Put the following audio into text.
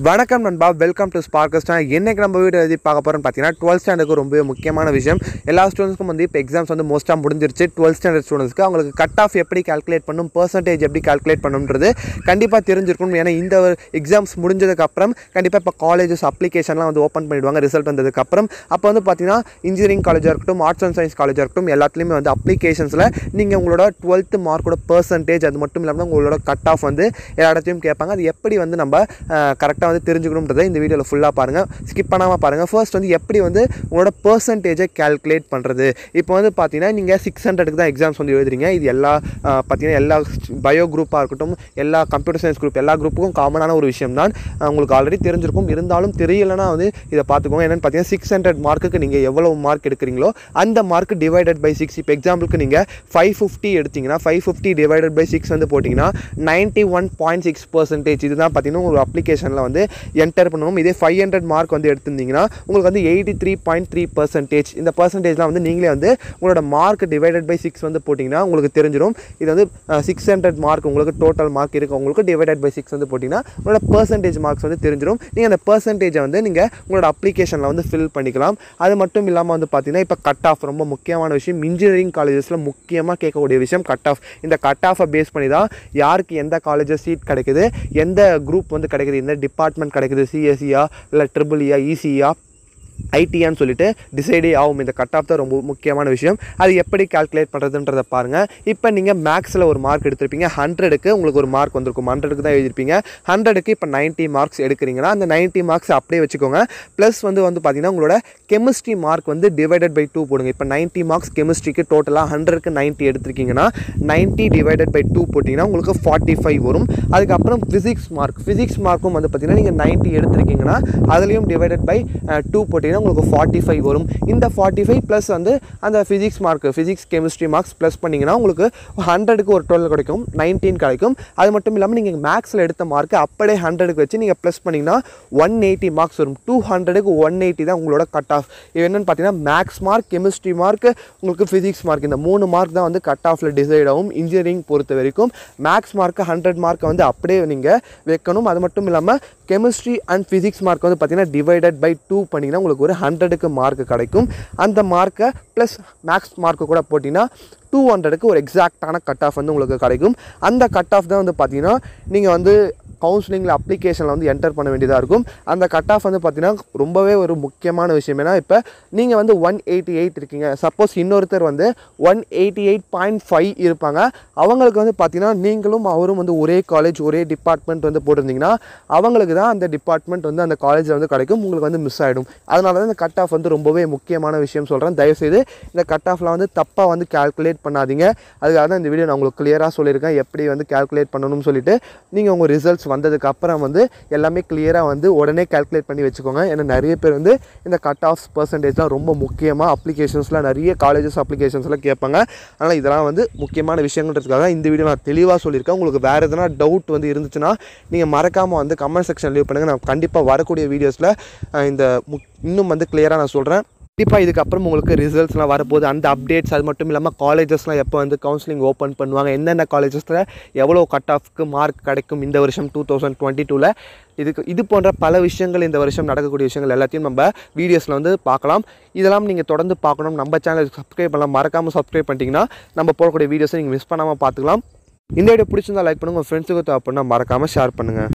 வணக்கம் நண்பா welcome to ஸ்பார்க்கஸ்டா என்னைக்கு நம்ம வீடியோ எது பார்க்க போகிறோம்னு பார்த்தீங்கன்னா டுவெல்த் ஸ்டாண்டர்டுக்கு ரொம்ப முக்கியமான விஷயம் எல்லா ஸ்டூடெண்ட்ஸ்க்கும் வந்து இப்போ எக்ஸாம்ஸ் வந்து மோஸ்ட்டாக முடிஞ்சிருச்சு டுவெல்த் ஸ்டாண்டர்ட் ஸ்டூடெண்ட்ஸ்க்கு அவங்களுக்கு கட் ஆஃப் எப்படி கால்குலேட் பண்ணும் பர்சன்டேஜ் எப்படி கால்குலேட் பண்ணுன்றது கண்டிப்பாக தெரிஞ்சிருக்கணும் ஏன்னா இந்த எக்ஸாம்ஸ் முடிஞ்சதுக்கப்புறம் கண்டிப்பாக இப்போ காலேஜஸ் அப்ளிகேஷன்லாம் வந்து ஓப்பன் பண்ணிடுவாங்க ரிசல்ட் வந்ததுக்கப்புறம் அப்போ வந்து பார்த்தீங்கன்னா இன்ஜினியரிங் காலேஜாக இருக்கட்டும் ஆர்ட்ஸ் அண்ட் சயின்ஸ் காலேஜாக இருக்கட்டும் எல்லாத்துலேயுமே வந்து அப்ளிகேஷன்ஸில் நீங்கள் உங்களோட டுவெல்த்து மார்க்கோட பர்சன்டேஜ் அது மட்டும் இல்லாமல் உங்களோட கட் ஆஃப் வந்து எல்லா இடத்தையும் கேட்பாங்க அது எப்படி வந்து நம்ம கரெக்டாக வந்து தெரிஞ்சுக்கணுன்றதை இந்த வீடியோவில் ஃபுல்லாக பாருங்கள் ஸ்கிப் பண்ணாமல் பாருங்கள் ஃபர்ஸ்ட் வந்து எப்படி வந்து உங்களோட பர்சன்டேஜை கால்குலேட் பண்ணுறது இப்போ வந்து பார்த்தீங்கன்னா நீங்கள் சிக்ஸ் ஹண்ட்ரடுக்கு தான் எக்ஸாம்ஸ் வந்து எழுதுறீங்க இது எல்லா அஹ், பார்த்தீங்கன்னா எல்லா பயோ குரூப்பாக இருக்கட்டும் எல்லா கம்ப்யூட்டர் சயின்ஸ் குரூப் எல்லா குரூப்புக்கும் காமனான ஒரு விஷயம் தான் அஹ், உங்களுக்கு ஆல்ரெடி தெரிஞ்சிருக்கும் இருந்தாலும் தெரியலைன்னா வந்து இதை பார்த்துக்கோங்க என்னென்னு பார்த்தீங்கன்னா சிக்ஸ் ஹண்ட்ரட் மார்க்குக்கு நீங்கள் எவ்வளோ மார்க் எடுக்கிறீங்களோ அந்த மார்க் டிவைடட் பை சிக்ஸ் இப்போ எக்ஸாம்பிளுக்கு நீங்கள் ஃபைவ் ஃபிஃப்டி எடுத்தீங்கன்னா five fifty divided by six வந்து போட்டிங்கன்னா ninety one point six percentage இதுதான் பார்த்தீங்கன்னா ஒரு அப்ளிகேஷனில் வந்து என்டர் பண்ணுவோம் இதே ஃபைவ் ஹண்ட்ரட் மார்க் வந்து எடுத்திருந்தீங்கன்னா உங்களுக்கு வந்து eighty three point three percentage இந்த பர்சன்டேஜ்லாம் வந்து நீங்களே வந்து உங்களோட மார்க் டிவைடட் பை சிக்ஸ் வந்து போட்டிங்கன்னா உங்களுக்கு தெரிஞ்சிடும் இது வந்து சிக்ஸ் ஹண்ட்ரட் மார்க் உங்களுக்கு டோட்டல் மார்க் இருக்கு உங்களுக்கு டிவைடட் பை சிக்ஸ் வந்து போட்டிங்கன்னா உங்களோட பர்சன்டேஜ் மார்க்ஸ் வந்து தெரிஞ்சிடும் நீங்கள் அந்த பர்சன்டேஜை வந்து நீங்கள் உங்களோட அப்ளிகேஷனில் வந்து ஃபில் பண்ணிக்கலாம் அது மட்டும் இல்லாமல் வந்து பார்த்தீங்கன்னா இப்போ கட் ஆஃப் ரொம்ப முக்கியமான விஷயம் இன்ஜினியரிங் காலேஜஸில் முக்கியமாக கேட்கக்கூடிய விஷயம் கட் ஆஃப் இந்த கட் ஆஃபை பேஸ் பண்ணி தான் யாருக்கு எந்த காலேஜஸ் சீட் கிடைக்குது எந்த குரூப் வந்து கிடைக்குது எந்த டிபார்ட்மெண்ட் கிடைக்குது சிஎஸ்சியா இல்லை ட்ரிபிள்இயா ஈசியா ஐடியான்னு சொல்லிட்டு டிசைடே ஆகும் இந்த கட் ஆஃப் தான் ரொம்ப முக்கியமான விஷயம் அது எப்படி கால்குலேட் பண்ணுறதுன்றதை பாருங்கள் இப்போ நீங்கள் மேக்ஸில் ஒரு மார்க் எடுத்திருப்பீங்க ஹண்ட்ரடுக்கு உங்களுக்கு ஒரு மார்க் வந்திருக்கும் ஹண்ட்ரடுக்கு தான் எழுதிருப்பீங்க ஹண்ட்ரடுக்கு இப்போ 90 மார்க்ஸ் எடுக்கிறீங்கன்னா அந்த 90 மார்க்ஸ் அப்படியே வச்சுக்கோங்க ப்ளஸ் வந்து வந்து பார்த்தீங்கன்னா உங்களோட கெமிஸ்ட்ரி மார்க் வந்து டிவைடட் பை டூ போடுங்க இப்போ 90 மார்க்ஸ் கெமிஸ்ட்ரிக்கு டோட்டலாக ஹண்ட்ரடுக்கு 90 எடுத்திருக்கீங்கன்னா 90 டிவைடட் பை டூ போட்டிங்கன்னா உங்களுக்கு ஃபார்ட்டி ஃபைவ் வரும் அதுக்கப்புறம் ஃபிசிக்ஸ் மார்க் ஃபிசிக்ஸ் மார்க்கும் வந்து பார்த்தீங்கன்னா நீங்கள் 90 எடுத்திருக்கீங்கன்னா அதுலேயும் டிவைடட் பை டூ போட்டிங்கன்னா உங்களுக்கு ஃபார்ட்டி ஃபைவ் வரும் இந்த ஃபார்ட்டி ஃபைவ் ப்ளஸ் வந்து அந்த physics mark physics chemistry marks plus பண்ணிங்கன்னா உங்களுக்கு ஹண்ட்ரடுக்கு ஒரு டுவெல் கிடைக்கும் நைன்டீன் கிடைக்கும் அது மட்டும் இல்லாமல் நீங்கள் மேக்ஸில் எடுத்த மார்க்கு அப்படியே ஹண்ட்ரடுக்கு வச்சு நீங்கள் ப்ளஸ் பண்ணிங்கன்னா ஒன் எயிட்டி மார்க்ஸ் வரும் டூ ஹண்ட்ரடுக்கு ஒன் எயிட்டி தான் உங்களோட கட் ஆஃப் இது என்னென்னு பார்த்தீங்கன்னா மேக்ஸ் மார்க் கெமிஸ்ட்ரி மார்க் உங்களுக்கு ஃபிசிக்ஸ் மார்க் இந்த மூணு மார்க் தான் வந்து கட் ஆஃபில் டிசைட் ஆகும் இன்ஜினியரிங் பொறுத்த வரைக்கும் மேக்ஸ் மார்க்கு ஹண்ட்ரட் மார்க்கை வந்து அப்படியே நீங்கள் வைக்கணும் அது மட்டும் இல்லாமல் கெமிஸ்ட்ரி அண்ட் ஃபிசிக்ஸ் மார்க் வந்து பார்த்தீங்கன்னா டிவைடட் பை டூ பண்ணிங்கன்னா உங்களுக்கு ஒரு ஹண்ட்ரடுக்கு மார்க் கிடைக்கும் அந்த மார்க்கை ப்ளஸ் மேக்ஸ் மார்க்கு கூட போட்டிங்கன்னா டூ ஹண்ட்ரடுக்கு ஒரு எக்ஸாக்டான கட் ஆஃப் வந்து உங்களுக்கு கிடைக்கும் அந்த கட் ஆஃப் தான் வந்து பார்த்தீங்கன்னா நீங்கள் வந்து கவுன்சிலிங்கில் அப்ளிகேஷனில் வந்து என்டர் பண்ண வேண்டியதாக இருக்கும் அந்த கட் ஆஃப் வந்து பார்த்தீங்கன்னா ரொம்பவே ஒரு முக்கியமான விஷயம் ஏன்னா இப்போ நீங்கள் வந்து ஒன் எயிட்டி எயிட் இருக்கீங்க சப்போஸ் இன்னொருத்தர் வந்து one eighty eight point five இருப்பாங்க அவங்களுக்கு வந்து பார்த்தீங்கன்னா நீங்களும் அவரும் வந்து ஒரே காலேஜ் ஒரே டிபார்ட்மெண்ட் வந்து போட்டிருந்தீங்கன்னா அவங்களுக்கு தான் அந்த டிபார்ட்மெண்ட் வந்து அந்த காலேஜில் வந்து கிடைக்கும் உங்களுக்கு வந்து மிஸ் ஆகிடும் அதனால தான் இந்த கட் ஆஃப் வந்து ரொம்பவே முக்கியமான விஷயம் சொல்கிறேன் தயவுசெய்து இந்த கட் ஆஃபில் வந்து தப்பாக வந்து கால்குலேட் பண்ணாதீங்க அதுக்காக தான் இந்த வீடியோ நான் உங்களுக்கு கிளியராக சொல்லியிருக்கேன் எப்படி வந்து கால்குலேட் பண்ணணும்னு சொல்லிட்டு நீங்கள் உங்கள் ரிசல்ட்ஸ் வந்ததுக்கு அப்புறம் வந்து எல்லாமே கிளியராக வந்து உடனே கால்குலேட் பண்ணி வச்சுக்கோங்க ஏன்னா நிறைய பேர் வந்து இந்த கட் ஆஃப் பர்சன்டேஜ்லாம் ரொம்ப முக்கியமாக அப்ளிகேஷன்ஸ்லாம் நிறைய காலேஜஸ் அப்ளிகேஷன்ஸ்லாம் கேட்பாங்க அதனால் இதெல்லாம் வந்து முக்கியமான விஷயங்கள்ன்றதுக்காக இந்த வீடியோ நான் தெளிவாக சொல்லியிருக்கேன் உங்களுக்கு வேறு எதனா டவுட் வந்து இருந்துச்சுன்னா நீங்கள் மறக்காமல் வந்து கமெண்ட் செக்ஷன் லீவ் பண்ணுங்கள் நான் கண்டிப்பாக வரக்கூடிய வீடியோஸில் இந்த முக் இன்னும் வந்து கிளியராக நான் சொல்கிறேன் கண்டிப்பாக இதுக்கப்புறம் உங்களுக்கு ரிசல்ட்ஸ்லாம் வரப்போகுது அந்த அப்டேட்ஸ் அது மட்டும் இல்லாமல் காலேஜஸ்லாம் எப்போ வந்து கவுன்சிலிங் ஓப்பன் பண்ணுவாங்க எந்தெந்த காலேஜஸில் எவ்வளோ கட் ஆஃப்க்கு மார்க் கிடைக்கும் இந்த வருஷம் டூ தௌசண்ட் டுவெண்ட்டி டூவில் இதுக்கு இது போன்ற பல விஷயங்கள் இந்த வருஷம் நடக்கக்கூடிய விஷயங்கள் எல்லாத்தையும் நம்ம வீடியோஸில் வந்து பார்க்கலாம் இதெல்லாம் நீங்கள் தொடர்ந்து பார்க்கணும் நம்ம சேனல் சப்ஸ்கிரைப் பண்ணலாம் மறக்காமல் சப்ஸ்கிரைப் பண்ணிட்டீங்கன்னா நம்ம போடக்கூடிய வீடியோஸை நீங்கள் மிஸ் பண்ணாமல் பார்த்துக்கலாம் இந்த வீடியோ பிடிச்சிருந்தா லைக் பண்ணுங்கள் உங்கள் ஃப்ரெண்ட்ஸுக்கு தேவைப்படனா மறக்காமல் ஷேர் பண்ணுங்கள்